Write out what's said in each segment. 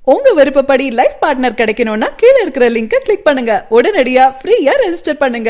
உங்க விருப்பப்படி life partner கிடைக்கணும்னா கீழ இருக்கிற லிங்கை கிளிக் பண்ணுங்க உடனடியா ஃப்ரீயா ரெஜிஸ்டர் பண்ணுங்க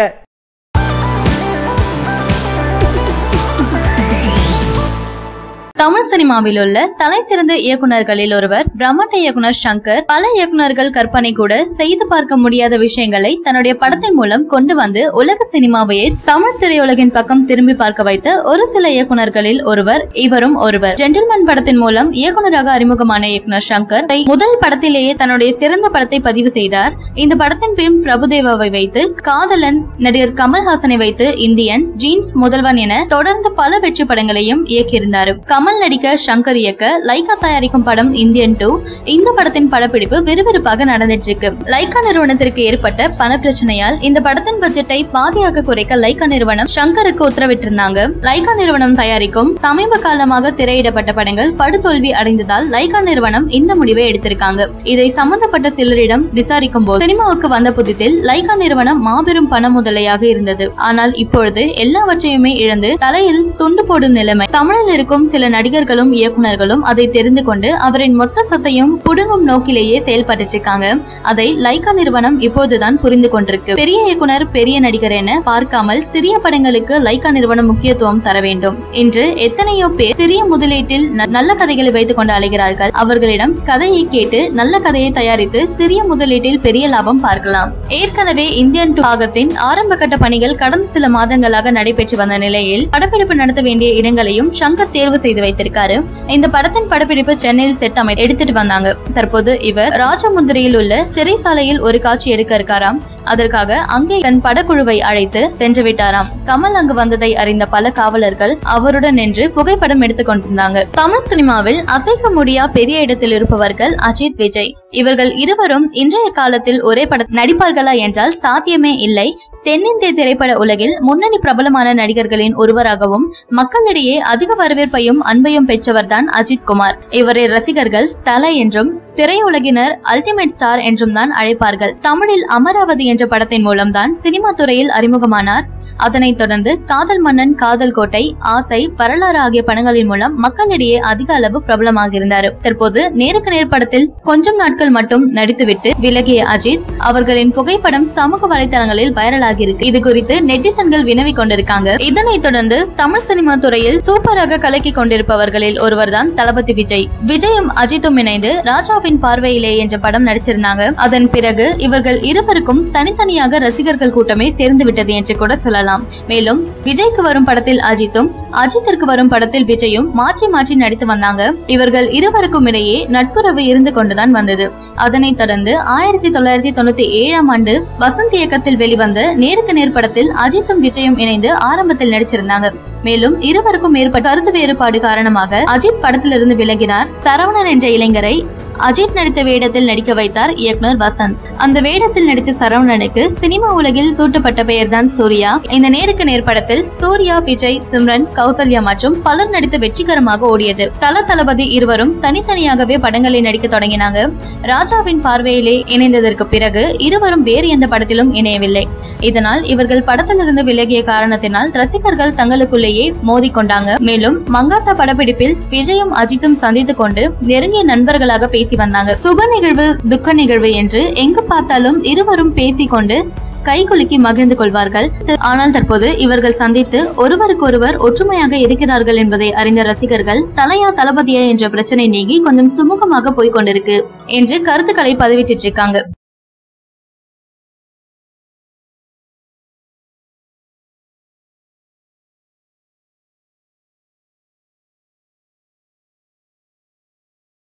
தமிழ் சினிமாவில் உள்ள தலை சிறந்த இயக்குனர்களில் ஒருவர் பிரம்மாண்ட இயக்குனர் சங்கர் பல இயக்குனர்கள் கற்பனை கூட செய்து பார்க்க முடியாத விஷயங்களை தன்னுடைய படத்தின் மூலம் கொண்டு வந்து உலக சினிமாவையே தமிழ் திரையுலகின் பக்கம் திரும்பி பார்க்க வைத்த ஒரு சில இயக்குனர்களில் ஒருவர் இவரும் ஒருவர் ஜென்டில்மேன் படத்தின் மூலம் இயக்குனராக அறிமுகமான இயக்குனர் சங்கர் தன் முதல் படத்திலேயே தன்னுடைய சிறந்த படத்தை பதிவு செய்தார் இந்த படத்தின் பின் பிரபுதேவாவை வைத்து காதலன் நடிகர் கமல்ஹாசனை வைத்து இந்தியன் ஜீன்ஸ் முதல்வன் என தொடர்ந்து பல வெற்றி படங்களையும் இயக்கியிருந்தார் கமல் நடிக்க சங்கர் இயக்க லைகா தயாரிக்கும் படம் இந்தியன் டூ இந்த படத்தின் படப்பிடிப்பு விறுவிறுப்பாக நடந்துட்டு இருக்கு லைகா நிறுவனத்திற்கு ஏற்பட்ட பண பிரச்சனையால் இந்த படத்தின் பட்ஜெட்டை பாதியாக குறைக்க லைகா நிறுவனம் சங்கருக்கு உத்தரவிட்டிருந்தாங்க லைகா நிறுவனம் தயாரிக்கும் சமீப காலமாக திரையிடப்பட்ட படங்கள் படுதோல்வி அடைந்ததால் லைகா நிறுவனம் இந்த முடிவை எடுத்திருக்காங்க இதை சம்பந்தப்பட்ட சிலரிடம் விசாரிக்கும் போது சினிமாவுக்கு வந்த புதிதில் லைகா நிறுவனம் மாபெரும் பண முதலையாக இருந்தது ஆனால் இப்பொழுது எல்லாவற்றையுமே இழந்து தலையில் துண்டு போடும் நிலைமை தமிழில் இருக்கும் சில நடிகர்களும் இயக்குனர்களும் அதை தெரிந்து கொண்டு அவரின் மொத்த சொத்தையும் புடுங்கும் நோக்கிலேயே செயல்பட்டு இருக்காங்க அதை லைகா நிறுவனம் இப்போதுதான் புரிந்து கொண்டிருக்கு பெரிய இயக்குனர் பெரிய நடிகர் என பார்க்காமல் சிறிய படங்களுக்கு லைகா நிறுவனம் முக்கியத்துவம் தர வேண்டும் இன்று எத்தனையோ பேர் சிறிய முதலீட்டில் ந- நல்ல கதைகளை வைத்துக் கொண்டு அலைகிறார்கள் அவர்களிடம் கதையை கேட்டு நல்ல கதையை தயாரித்து சிறிய முதலீட்டில் பெரிய லாபம் பார்க்கலாம் ஏற்கனவே இந்தியன் டூ பாகத்தின் ஆரம்ப கட்ட பணிகள் கடந்த சில மாதங்களாக நடைபெற்று வந்த நிலையில் படப்பிடிப்பு நடத்த வேண்டிய இடங்களையும் சங்கர் தேர்வு செய்து வைத்திருக்காரு இந்த படத்தின் படப்பிடிப்பு சென்னையில் செட் அமை எடுத்துட்டு வந்தாங்க தற்போது இவர் ராஜமுந்திரியில் உள்ள சிறைசாலையில் ஒரு காட்சி எடுக்க இருக்காராம் அதற்காக அங்கே தன் படக்குழுவை அழைத்து சென்று விட்டாராம் கமல் அங்கு வந்ததை அறிந்த பல காவலர்கள் அவருடன் நின்று புகைப்படம் எடுத்துக் கொண்டிருந்தாங்க தமிழ் சினிமாவில் அசைக்க முடியா பெரிய இடத்தில் இருப்பவர்கள் அஜித் விஜய் இவர்கள் இருவரும் இன்றைய காலத்தில் ஒரே பட நடிப்பார்களா என்றால் சாத்தியமே இல்லை தென்னிந்திய திரைப்பட உலகில் முன்னணி பிரபலமான நடிகர்களின் ஒருவராகவும் மக்களிடையே அதிக வரவேற்பையும் அன்பையும் பெற்றவர்தான் அஜித் குமார் இவரை ரசிகர்கள் தல என்றும் திரையுலகினர் அல்டிமேட் ஸ்டார் என்றும் தான் அழைப்பார்கள் தமிழில் அமராவதி என்ற படத்தின் மூலம்தான் சினிமா துறையில் அறிமுகமானார் அதனைத் தொடர்ந்து காதல் மன்னன் காதல் கோட்டை ஆசை வரலாறு ஆகிய படங்களின் மூலம் மக்களிடையே அதிக அளவு பிரபலமாக இருந்தார் தற்போது நேருக்கு நேர் படத்தில் கொஞ்சம் நாட்கள் மட்டும் நடித்துவிட்டு விலகிய அஜித் அவர்களின் புகைப்படம் சமூக வலைதளங்களில் வைரலாகி இருக்கு இது குறித்து நெட்டிசன்கள் வினவிக் கொண்டிருக்காங்க இதனைத் தொடர்ந்து தமிழ் சினிமா துறையில் சூப்பராக கலக்கி கொண்டிருப்பவர்களில் ஒருவர்தான் தளபதி விஜய் விஜயும் அஜித்தும் இணைந்து ராஜாவின் பார்வையிலே என்ற படம் நடிச்சிருந்தாங்க அதன் பிறகு இவர்கள் இருவருக்கும் தனித்தனியாக ரசிகர்கள் கூட்டமே சேர்ந்து விட்டது என்று கூட சொல்லலாம் மேலும் விஜய்க்கு வரும் படத்தில் அஜித்தும் அஜித்திற்கு வரும் படத்தில் விஜயும் மாற்றி மாற்றி நடித்து வந்தாங்க இவர்கள் இருவருக்கும் இடையே நட்புறவு இருந்து கொண்டுதான் வந்தது அதனைத் தொடர்ந்து ஆயிரத்தி தொள்ளாயிரத்தி தொண்ணூத்தி ஏழாம் ஆண்டு வசந்த் இயக்கத்தில் வெளிவந்த நேருக்கு நேர் படத்தில் அஜித்தும் விஜயும் இணைந்து ஆரம்பத்தில் நடிச்சிருந்தாங்க மேலும் இருவருக்கும் ஏற்பட்ட கருத்து வேறுபாடு காரணமாக அஜித் படத்திலிருந்து விலகினார் சரவணன் என்ற இளைஞரை அஜித் நடித்த வேடத்தில் நடிக்க வைத்தார் இயக்குனர் வசந்த் அந்த வேடத்தில் நடித்த சரவணனுக்கு சினிமா உலகில் சூட்டப்பட்ட பெயர்தான் சூர்யா இந்த நேருக்கு நேர் படத்தில் சூர்யா விஜய் சிம்ரன் கௌசல்யா மற்றும் பலர் நடித்து வெற்றிகரமாக ஓடியது தல தளபதி இருவரும் தனித்தனியாகவே படங்களை நடிக்க தொடங்கினாங்க ராஜாவின் பார்வையிலே இணைந்ததற்கு பிறகு இருவரும் வேறு எந்த படத்திலும் இணையவில்லை இதனால் இவர்கள் படத்திலிருந்து விலகிய காரணத்தினால் ரசிகர்கள் தங்களுக்குள்ளேயே மோதிக்கொண்டாங்க மேலும் மங்காத்தா படப்பிடிப்பில் விஜயும் அஜித்தும் சந்தித்துக் கொண்டு நெருங்கிய நண்பர்களாக பேசி வந்தாங்க சுப நிகழ்வு துக்க நிகழ்வு என்று எங்கு பார்த்தாலும் இருவரும் பேசிக்கொண்டு கைகுலுக்கி மகிழ்ந்து கொள்வார்கள் ஆனால் தற்போது இவர்கள் சந்தித்து ஒருவருக்கொருவர் ஒற்றுமையாக இருக்கிறார்கள் என்பதை அறிந்த ரசிகர்கள் தலையா தளபதியா என்ற பிரச்சனை நீங்கி கொஞ்சம் சுமூகமாக போய்க் கொண்டிருக்கு என்று கருத்துக்களை பதிவிட்டிருக்காங்க